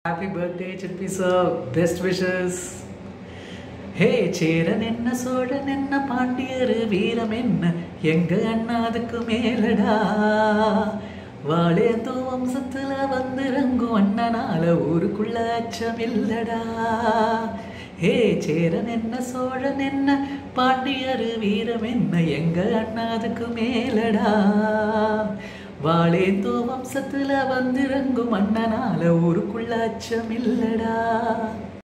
happy birthday Sirpi sir best wishes hey Cheran என்ன சோழன் என்ன பாண்டியர் வீரம் என்ன எங்க அண்ணா அதுக்கு மேலடா வாழேந்தோ வம்சத்துல வந்திறங்கும் அண்ணனால ஊருக்குள்ள அச்சம் இல்லடா ஹே சேரன் என்ன சோழன் என்ன பாண்டியர் வீரம் என்ன எங்க அண்ணா அதுக்கு மேலடா வாழேந்தோ வம்சத்துல வந்திறங்கும் அண்ணனால ஊருக்குள்ள அச்சம் இல்லடா